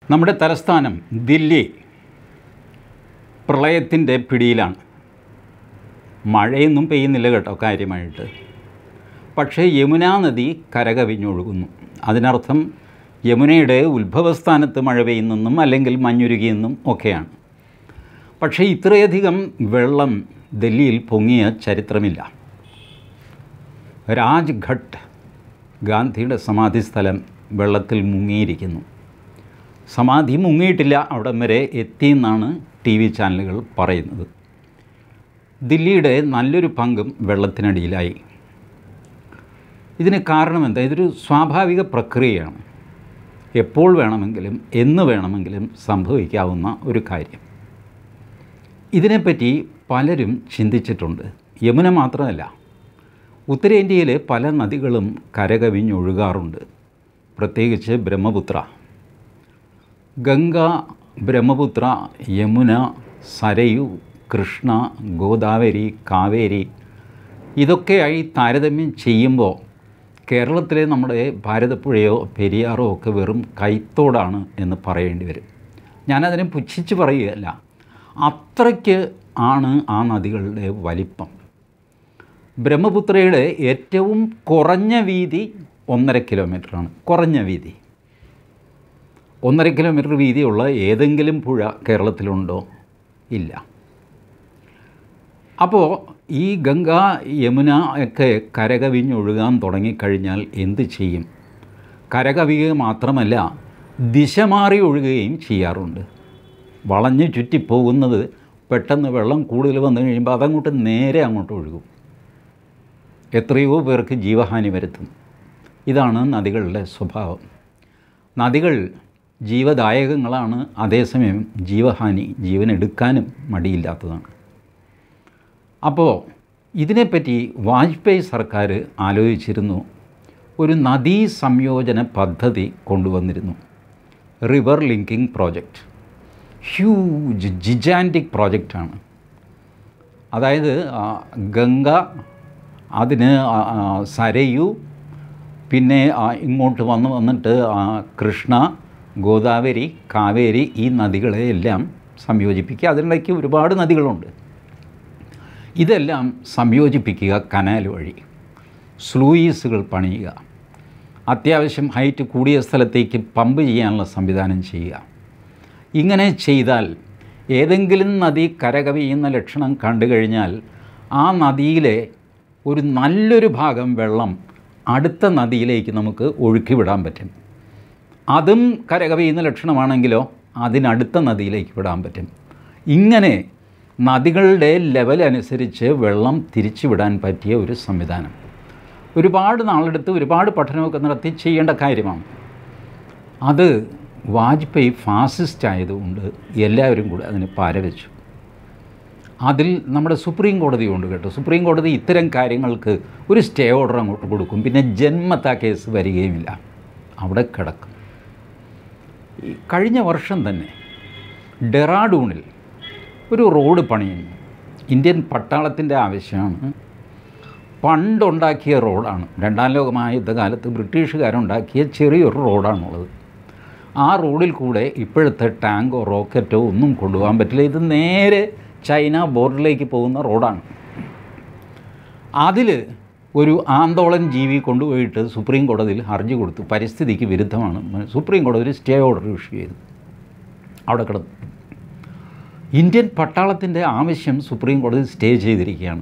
നമ്മുടെ തലസ്ഥാനം ദില്ലി പ്രളയത്തിൻ്റെ പിടിയിലാണ് മഴയൊന്നും പെയ്യുന്നില്ല കേട്ടോ കാര്യമായിട്ട് പക്ഷേ യമുനാ നദി കരകവിഞ്ഞൊഴുകുന്നു അതിനർത്ഥം യമുനയുടെ ഉത്ഭവസ്ഥാനത്ത് മഴ പെയ്യുന്നെന്നും അല്ലെങ്കിൽ മഞ്ഞുരുകിയെന്നും ഒക്കെയാണ് പക്ഷേ ഇത്രയധികം വെള്ളം ഡൽഹിയിൽ പൊങ്ങിയ ചരിത്രമില്ല രാജ്ഘട്ട് ഗാന്ധിയുടെ സമാധി സ്ഥലം വെള്ളത്തിൽ മുങ്ങിയിരിക്കുന്നു സമാധി മുങ്ങിയിട്ടില്ല അവിടം വരെ എത്തിയെന്നാണ് ടി വി ചാനലുകൾ പറയുന്നത് ദില്ലിയുടെ നല്ലൊരു പങ്കും വെള്ളത്തിനടിയിലായി ഇതിന് കാരണം എന്താ ഇതൊരു സ്വാഭാവിക പ്രക്രിയയാണ് എപ്പോൾ വേണമെങ്കിലും എന്ന് വേണമെങ്കിലും സംഭവിക്കാവുന്ന ഒരു കാര്യം ഇതിനെപ്പറ്റി പലരും ചിന്തിച്ചിട്ടുണ്ട് യമുന മാത്രമല്ല ഉത്തരേന്ത്യയിലെ പല നദികളും കരകവിഞ്ഞൊഴുകാറുണ്ട് പ്രത്യേകിച്ച് ബ്രഹ്മപുത്ര ഗംഗ ബ്രഹ്മപുത്ര യമുന സരയു കൃഷ്ണ ഗോദാവരി കാവേരി ഇതൊക്കെയായി താരതമ്യം ചെയ്യുമ്പോൾ കേരളത്തിലെ നമ്മുടെ ഭാരതപ്പുഴയോ പെരിയാറോ ഒക്കെ വെറും കൈത്തോടാണ് എന്ന് പറയേണ്ടി വരും ഞാനതിനെ പുച്ഛിച്ച് പറയുകയല്ല അത്രയ്ക്ക് ആണ് ആ നദികളുടെ വലിപ്പം ബ്രഹ്മപുത്രയുടെ ഏറ്റവും കുറഞ്ഞ വീതി ഒന്നര കിലോമീറ്ററാണ് കുറഞ്ഞ വീതി ഒന്നര കിലോമീറ്റർ വീതിയുള്ള ഏതെങ്കിലും പുഴ കേരളത്തിലുണ്ടോ ഇല്ല അപ്പോൾ ഈ ഗംഗ യമുന ഒക്കെ കരകവിഞ്ഞൊഴുകാൻ തുടങ്ങിക്കഴിഞ്ഞാൽ എന്ത് ചെയ്യും കരകവിയുക മാത്രമല്ല ദിശ മാറി ഒഴുകുകയും ചെയ്യാറുണ്ട് വളഞ്ഞ് ചുറ്റിപ്പോകുന്നത് പെട്ടെന്ന് വെള്ളം കൂടുതൽ വന്നു കഴിയുമ്പോൾ അതങ്ങോട്ട് നേരെ അങ്ങോട്ട് ഒഴുകും എത്രയോ പേർക്ക് ജീവഹാനി വരുത്തും ഇതാണ് നദികളുടെ സ്വഭാവം നദികൾ ജീവദായകങ്ങളാണ് അതേസമയം ജീവഹാനി ജീവനെടുക്കാനും മടിയില്ലാത്തതാണ് അപ്പോൾ ഇതിനെപ്പറ്റി വാജ്പേയി സർക്കാർ ആലോചിച്ചിരുന്നു ഒരു നദീ സംയോജന പദ്ധതി കൊണ്ടുവന്നിരുന്നു river linking project huge gigantic പ്രോജക്റ്റാണ് അതായത് ആ, ഗംഗ അതിന് ആ, ആ, സരയു പിന്നെ ആ, ഇങ്ങോട്ട് വന്ന് വന്നിട്ട് ആ, കൃഷ്ണ ഗോദാവരി കാവേരി ഈ നദികളെയെല്ലാം സംയോജിപ്പിക്കുക അതിനിടയ്ക്ക് ഒരുപാട് നദികളുണ്ട് ഇതെല്ലാം സംയോജിപ്പിക്കുക കനാൽ വഴി സ്ലൂയിസുകൾ പണിയുക അത്യാവശ്യം ഹൈറ്റ് കൂടിയ സ്ഥലത്തേക്ക് പമ്പ് ചെയ്യാനുള്ള സംവിധാനം ചെയ്യുക ഇങ്ങനെ ചെയ്താൽ ഏതെങ്കിലും നദി കരകവിയുന്ന ലക്ഷണം കണ്ടു കഴിഞ്ഞാൽ ആ നദിയിലെ ഒരു നല്ലൊരു ഭാഗം വെള്ളം അടുത്ത നദിയിലേക്ക് നമുക്ക് ഒഴുക്കിവിടാൻ പറ്റും അതും കരകവിയുന്ന ലക്ഷണമാണെങ്കിലോ അതിനടുത്ത നദിയിലേക്ക് വിടാൻ പറ്റും ഇങ്ങനെ നദികളുടെ ലെവൽ അനുസരിച്ച് വെള്ളം തിരിച്ചുവിടാൻ പറ്റിയ ഒരു സംവിധാനം ഒരുപാട് നാളെടുത്ത് ഒരുപാട് പഠനമൊക്കെ നടത്തി ചെയ്യേണ്ട കാര്യമാണ് അത് വാജ്പേയി ഫാസിസ്റ്റ് ആയതുകൊണ്ട് എല്ലാവരും കൂടെ അതിന് പാരവെച്ചു അതിൽ നമ്മുടെ സുപ്രീം കോടതി ഉണ്ട് കേട്ടോ സുപ്രീം കോടതി ഇത്തരം കാര്യങ്ങൾക്ക് ഒരു സ്റ്റേ ഓർഡർ അങ്ങോട്ട് കൊടുക്കും പിന്നെ ജന്മത്താ കേസ് വരികയുമില്ല അവിടെ കിടക്കും ഈ കഴിഞ്ഞ വർഷം തന്നെ ഡെറാഡൂണിൽ ഒരു റോഡ് പണിയുന്നു ഇന്ത്യൻ പട്ടാളത്തിൻ്റെ ആവശ്യമാണ് പണ്ടുണ്ടാക്കിയ റോഡാണ് രണ്ടാം ലോക മഹായുദ്ധകാലത്ത് ബ്രിട്ടീഷുകാരുണ്ടാക്കിയ ചെറിയൊരു റോഡാണുള്ളത് ആ റോഡിൽ കൂടെ ഇപ്പോഴത്തെ ടാങ്കോ റോക്കറ്റോ ഒന്നും കൊണ്ടുപോകാൻ പറ്റില്ല ഇത് നേരെ ചൈന ബോർഡറിലേക്ക് പോകുന്ന റോഡാണ് അതിൽ ഒരു ആന്തോളൻ ജീവി കൊണ്ടുപോയിട്ട് സുപ്രീം കോടതിയിൽ ഹർജി കൊടുത്തു പരിസ്ഥിതിക്ക് വിരുദ്ധമാണ് സുപ്രീം കോടതി ഒരു സ്റ്റേ ഓർഡർ ഇഷ്യൂ ചെയ്തു അവിടെ കിടന്നു ഇന്ത്യൻ പട്ടാളത്തിൻ്റെ ആവശ്യം സുപ്രീം കോടതി സ്റ്റേ ചെയ്തിരിക്കുകയാണ്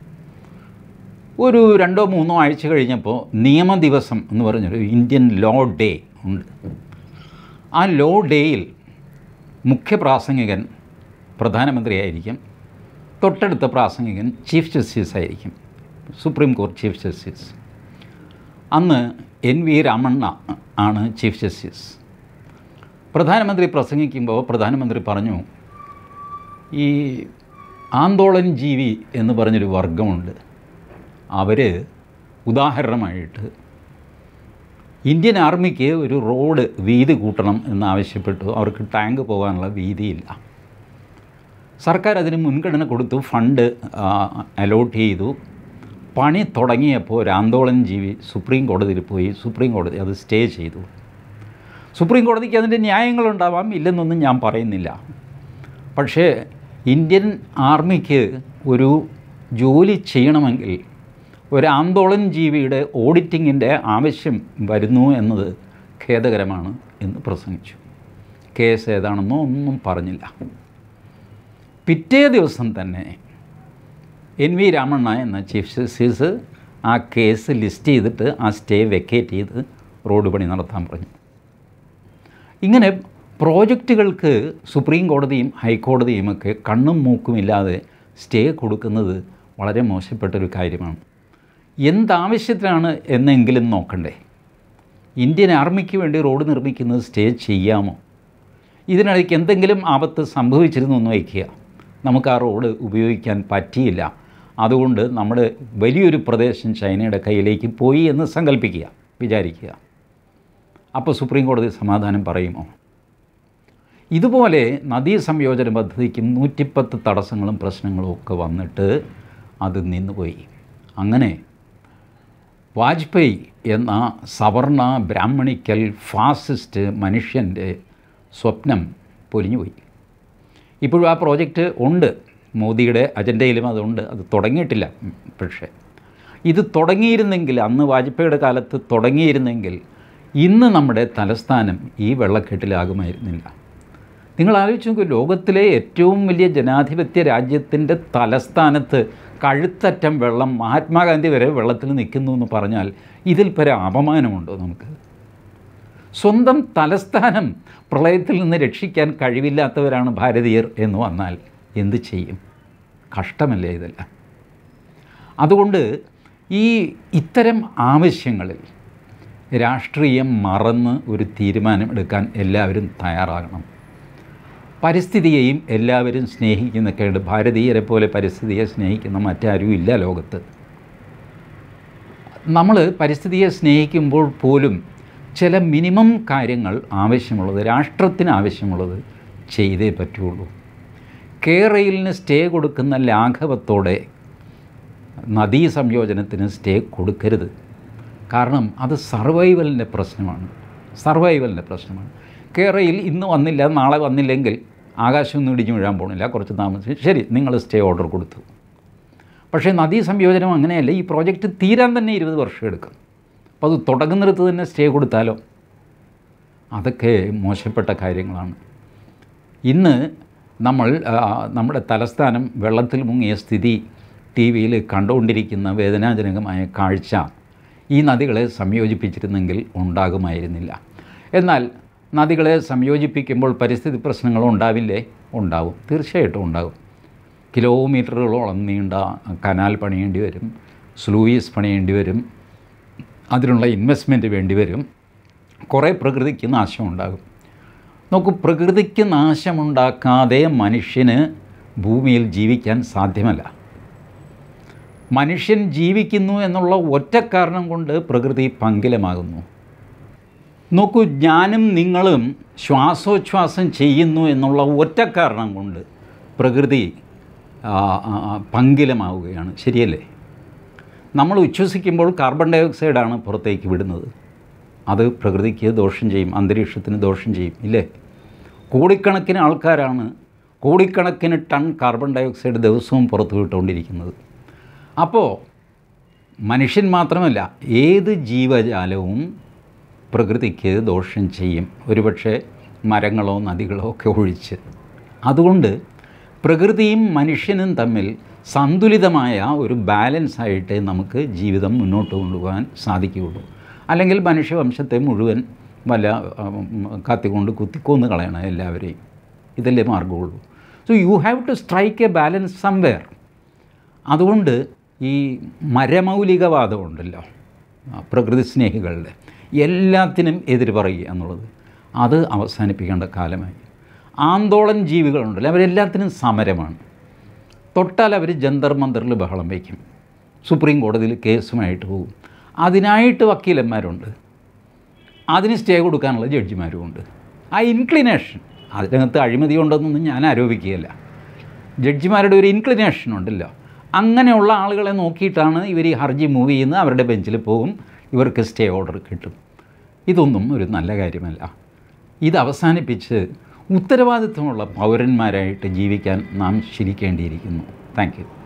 ഒരു രണ്ടോ മൂന്നോ ആഴ്ച കഴിഞ്ഞപ്പോൾ നിയമ ദിവസം എന്ന് പറഞ്ഞൊരു ഇന്ത്യൻ ലോ ഡേ ഉണ്ട് ആ ലോ ഡേയിൽ മുഖ്യ പ്രാസംഗികൻ പ്രധാനമന്ത്രിയായിരിക്കും തൊട്ടടുത്ത പ്രാസംഗികൻ ചീഫ് ജസ്റ്റിസ് ആയിരിക്കും സുപ്രീം കോടതി ചീഫ് ജസ്റ്റിസ് അന്ന് എൻ വി രാമണ്ണ ആണ് ചീഫ് ജസ്റ്റിസ് പ്രധാനമന്ത്രി പ്രസംഗിക്കുമ്പോൾ പ്രധാനമന്ത്രി പറഞ്ഞു ഈ ആന്തോളൻ ജീവി എന്ന് പറഞ്ഞൊരു വർഗമുണ്ട് അവർ ഉദാഹരണമായിട്ട് ഇന്ത്യൻ ആർമിക്ക് ഒരു റോഡ് വീതി കൂട്ടണം എന്നാവശ്യപ്പെട്ടു അവർക്ക് ടാങ്ക് പോകാനുള്ള വീതിയില്ല സർക്കാർ അതിന് മുൻഗണന കൊടുത്തു ഫണ്ട് അലോട്ട് ചെയ്തു പണി തുടങ്ങിയപ്പോൾ ഒരു ആന്തോളൻ ജീവി സുപ്രീം കോടതിയിൽ പോയി സുപ്രീം കോടതി അത് സ്റ്റേ ചെയ്തു സുപ്രീം കോടതിക്ക് അതിൻ്റെ ന്യായങ്ങളുണ്ടാവാം ഇല്ലെന്നൊന്നും ഞാൻ പറയുന്നില്ല പക്ഷേ ഇന്ത്യൻ ആർമിക്ക് ഒരു ജോലി ചെയ്യണമെങ്കിൽ ഒരു ആന്തോളൻ ജീവിയുടെ ഓഡിറ്റിങ്ങിൻ്റെ ആവശ്യം വരുന്നു എന്നത് ഖേദകരമാണ് എന്ന് പ്രസംഗിച്ചു കേസ് ഏതാണെന്നോ ഒന്നും പറഞ്ഞില്ല പിറ്റേ ദിവസം തന്നെ എൻ വി രാമണ്ണ എന്ന ചീഫ് ജസ്റ്റിസ് ആ കേസ് ലിസ്റ്റ് ചെയ്തിട്ട് ആ സ്റ്റേ വെക്കേറ്റ് ചെയ്ത് റോഡ് പണി നടത്താൻ പറഞ്ഞു ഇങ്ങനെ പ്രോജക്റ്റുകൾക്ക് സുപ്രീം കോടതിയും ഹൈക്കോടതിയും ഒക്കെ കണ്ണും മൂക്കും ഇല്ലാതെ സ്റ്റേ കൊടുക്കുന്നത് വളരെ മോശപ്പെട്ടൊരു കാര്യമാണ് എന്താവശ്യത്തിനാണ് എന്നെങ്കിലും നോക്കണ്ടേ ഇന്ത്യൻ ആർമിക്ക് വേണ്ടി റോഡ് നിർമ്മിക്കുന്നത് സ്റ്റേ ചെയ്യാമോ ഇതിനിടയ്ക്ക് എന്തെങ്കിലും ആപത്ത് സംഭവിച്ചിരുന്നു എന്ന് വയ്ക്കുക നമുക്ക് ആ റോഡ് ഉപയോഗിക്കാൻ പറ്റിയില്ല അതുകൊണ്ട് നമ്മുടെ വലിയൊരു പ്രദേശം ചൈനയുടെ കയ്യിലേക്ക് പോയി എന്ന് സങ്കല്പിക്കുക വിചാരിക്കുക അപ്പോൾ സുപ്രീം കോടതി സമാധാനം പറയുമോ ഇതുപോലെ നദീ സംയോജന പദ്ധതിക്കും നൂറ്റിപ്പത്ത് തടസ്സങ്ങളും പ്രശ്നങ്ങളും ഒക്കെ വന്നിട്ട് അത് നിന്നുപോയി അങ്ങനെ വാജ്പേയി എന്ന സവർണ ബ്രാഹ്മണിക്കൽ ഫാസിസ്റ്റ് മനുഷ്യൻ്റെ സ്വപ്നം പൊലിഞ്ഞുപോയി ഇപ്പോഴും ആ പ്രോജക്റ്റ് ഉണ്ട് മോദിയുടെ അജണ്ടയിലും അതുണ്ട് അത് തുടങ്ങിയിട്ടില്ല ഉം, പക്ഷേ ഇത് തുടങ്ങിയിരുന്നെങ്കിൽ അന്ന് വാജ്പേയിയുടെ കാലത്ത് തുടങ്ങിയിരുന്നെങ്കിൽ ഇന്ന് നമ്മുടെ തലസ്ഥാനം ഈ വെള്ളക്കെട്ടിലാകുമായിരുന്നില്ല നിങ്ങൾ ആലോചിച്ച് നോക്കൂ ലോകത്തിലെ ഏറ്റവും വലിയ ജനാധിപത്യ രാജ്യത്തിൻ്റെ തലസ്ഥാനത്ത് കഴുത്തറ്റം വെള്ളം മഹാത്മാഗാന്ധി വരെ വെള്ളത്തിൽ നിൽക്കുന്നു എന്ന് പറഞ്ഞാൽ ഇതിൽ പര അപമാനമുണ്ടോ നമുക്ക് സ്വന്തം തലസ്ഥാനം പ്രളയത്തിൽ നിന്ന് രക്ഷിക്കാൻ കഴിവില്ലാത്തവരാണ് ഭാരതീയർ എന്ന് വന്നാൽ എന്ത് ചെയ്യും കഷ്ടമല്ലേ ഇതെല്ലാം അതുകൊണ്ട് ഈ ഇത്തരം ആവശ്യങ്ങളിൽ രാഷ്ട്രീയം മറന്ന് ഒരു തീരുമാനമെടുക്കാൻ എല്ലാവരും തയ്യാറാകണം പരിസ്ഥിതിയെയും എല്ലാവരും സ്നേഹിക്കുന്നൊക്കെയുണ്ട് ഭാരതീയരെ പോലെ പരിസ്ഥിതിയെ സ്നേഹിക്കുന്ന മറ്റാരും ഇല്ല ലോകത്ത് നമ്മൾ പരിസ്ഥിതിയെ സ്നേഹിക്കുമ്പോൾ പോലും ചില മിനിമം കാര്യങ്ങൾ ആവശ്യമുള്ളത് രാഷ്ട്രത്തിന് ആവശ്യമുള്ളത് ചെയ്തേ പറ്റുള്ളൂ കേരളിന് സ്റ്റേ കൊടുക്കുന്ന ലാഘവത്തോടെ നദീ സംയോജനത്തിന് സ്റ്റേ കൊടുക്കരുത് കാരണം അത് സർവൈവലിൻ്റെ പ്രശ്നമാണ് സർവൈവലിൻ്റെ പ്രശ്നമാണ് കേരളയിൽ ഇന്ന് വന്നില്ല നാളെ വന്നില്ലെങ്കിൽ ആകാശമൊന്നും ഇടിഞ്ഞു വീഴാൻ പോണില്ല കുറച്ച് താമസിച്ച് ശരി നിങ്ങൾ സ്റ്റേ ഓർഡർ കൊടുത്തു പക്ഷേ നദീ സംയോജനം അങ്ങനെയല്ല ഈ പ്രോജക്റ്റ് തീരാൻ തന്നെ ഇരുപത് വർഷം എടുക്കും അപ്പോൾ അത് തുടങ്ങുന്നിടത്ത് തന്നെ സ്റ്റേ കൊടുത്താലോ അതൊക്കെ മോശപ്പെട്ട കാര്യങ്ങളാണ് ഇന്ന് നമ്മൾ ആ, നമ്മുടെ തലസ്ഥാനം വെള്ളത്തിൽ മുങ്ങിയ സ്ഥിതി ടി വിയിൽ കണ്ടുകൊണ്ടിരിക്കുന്ന വേദനാജനകമായ കാഴ്ച ഈ നദികളെ സംയോജിപ്പിച്ചിരുന്നെങ്കിൽ ഉണ്ടാകുമായിരുന്നില്ല എന്നാൽ നദികളെ സംയോജിപ്പിക്കുമ്പോൾ പരിസ്ഥിതി പ്രശ്നങ്ങൾ ഉണ്ടാവില്ലേ ഉണ്ടാവും തീർച്ചയായിട്ടും ഉണ്ടാകും കിലോമീറ്ററുകളോളം നീണ്ട കനാൽ പണിയേണ്ടി വരും സ്ലൂയിസ് പണിയേണ്ടി വരും അതിനുള്ള ഇൻവെസ്റ്റ്മെൻറ്റ് വേണ്ടി വരും കുറേ പ്രകൃതിക്ക് നാശമുണ്ടാകും നോക്കൂ പ്രകൃതിക്ക് നാശമുണ്ടാക്കാതെ മനുഷ്യന് ഭൂമിയിൽ ജീവിക്കാൻ സാധ്യമല്ല മനുഷ്യൻ ജീവിക്കുന്നു എന്നുള്ള ഒറ്റ കാരണം കൊണ്ട് പ്രകൃതി പങ്കിലമാകുന്നു നോക്കൂ ഞാനും നിങ്ങളും ശ്വാസോച്ഛ്വാസം ചെയ്യുന്നു എന്നുള്ള ഒറ്റ കാരണം കൊണ്ട് പ്രകൃതി ആ, ആ, ആ, പങ്കിലമാവുകയാണ് ശരിയല്ലേ നമ്മൾ ഉച്ഛ്വസിക്കുമ്പോൾ കാർബൺ ഡൈ ഓക്സൈഡാണ് പുറത്തേക്ക് വിടുന്നത് അത് പ്രകൃതിക്ക് ദോഷം ചെയ്യും അന്തരീക്ഷത്തിന് ദോഷം ചെയ്യും ഇല്ലേ കോടിക്കണക്കിന് ആൾക്കാരാണ് കോടിക്കണക്കിന് ടൺ കാർബൺ ഡൈ ഓക്സൈഡ് ദിവസവും പുറത്തു വിട്ടുകൊണ്ടിരിക്കുന്നത് അപ്പോൾ മനുഷ്യൻ മാത്രമല്ല ഏത് ജീവജാലവും പ്രകൃതിക്ക് ദോഷം ചെയ്യും ഒരുപക്ഷെ മരങ്ങളോ നദികളോ ഒക്കെ ഒഴിച്ച് അതുകൊണ്ട് പ്രകൃതിയും മനുഷ്യനും തമ്മിൽ സന്തുലിതമായ ഒരു ബാലൻസ് ആയിട്ട് നമുക്ക് ജീവിതം മുന്നോട്ട് കൊണ്ടുപോകാൻ സാധിക്കുകയുള്ളൂ അല്ലെങ്കിൽ മനുഷ്യവംശത്തെ മുഴുവൻ വല്ല ഉം, കത്തിക്കൊണ്ട് കുത്തിക്കൊന്ന് കളയണം എല്ലാവരെയും ഇതല്ലേ മാർഗമുള്ളൂ so you have to strike a balance somewhere അതുകൊണ്ട് ഈ മരമൗലികവാദം ഉണ്ടല്ലോ ആ, പ്രകൃതി സ്നേഹികളുടെ എല്ലാത്തിനും എതിര് പറയുക എന്നുള്ളത് അത് അവസാനിപ്പിക്കേണ്ട കാലമായി ആന്തോളൻ ജീവികളുണ്ടല്ലോ അവരെല്ലാത്തിനും സമരമാണ് തൊട്ടാൽ അവർ ജന്തർ മന്ദറിൽ ബഹളം വയ്ക്കും സുപ്രീം കോടതിയിൽ കേസുമായിട്ട് പോകും അതിനായിട്ട് വക്കീലന്മാരുണ്ട് അതിന് സ്റ്റേ കൊടുക്കാനുള്ള ജഡ്ജിമാരുമുണ്ട് ആ ഇൻക്ലിനേഷൻ അതിനകത്ത് അഴിമതി ഉണ്ടെന്നൊന്നും ഞാൻ ആരോപിക്കുകയല്ല ജഡ്ജിമാരുടെ ഒരു ഇൻക്ലിനേഷൻ ഉണ്ടല്ലോ അങ്ങനെയുള്ള ആളുകളെ നോക്കിയിട്ടാണ് ഇവർ ഈ ഹർജി മൂവ് ചെയ്യുന്നത് അവരുടെ ബെഞ്ചിൽ പോകും ഇവർക്ക് സ്റ്റേ ഓർഡർ കിട്ടും ഇതൊന്നും ഒരു നല്ല കാര്യമല്ല ഇത് അവസാനിപ്പിച്ച് ഉത്തരവാദിത്വമുള്ള പൗരന്മാരായിട്ട് ജീവിക്കാൻ നാം ശീലിക്കേണ്ടിയിരിക്കുന്നു താങ്ക് യു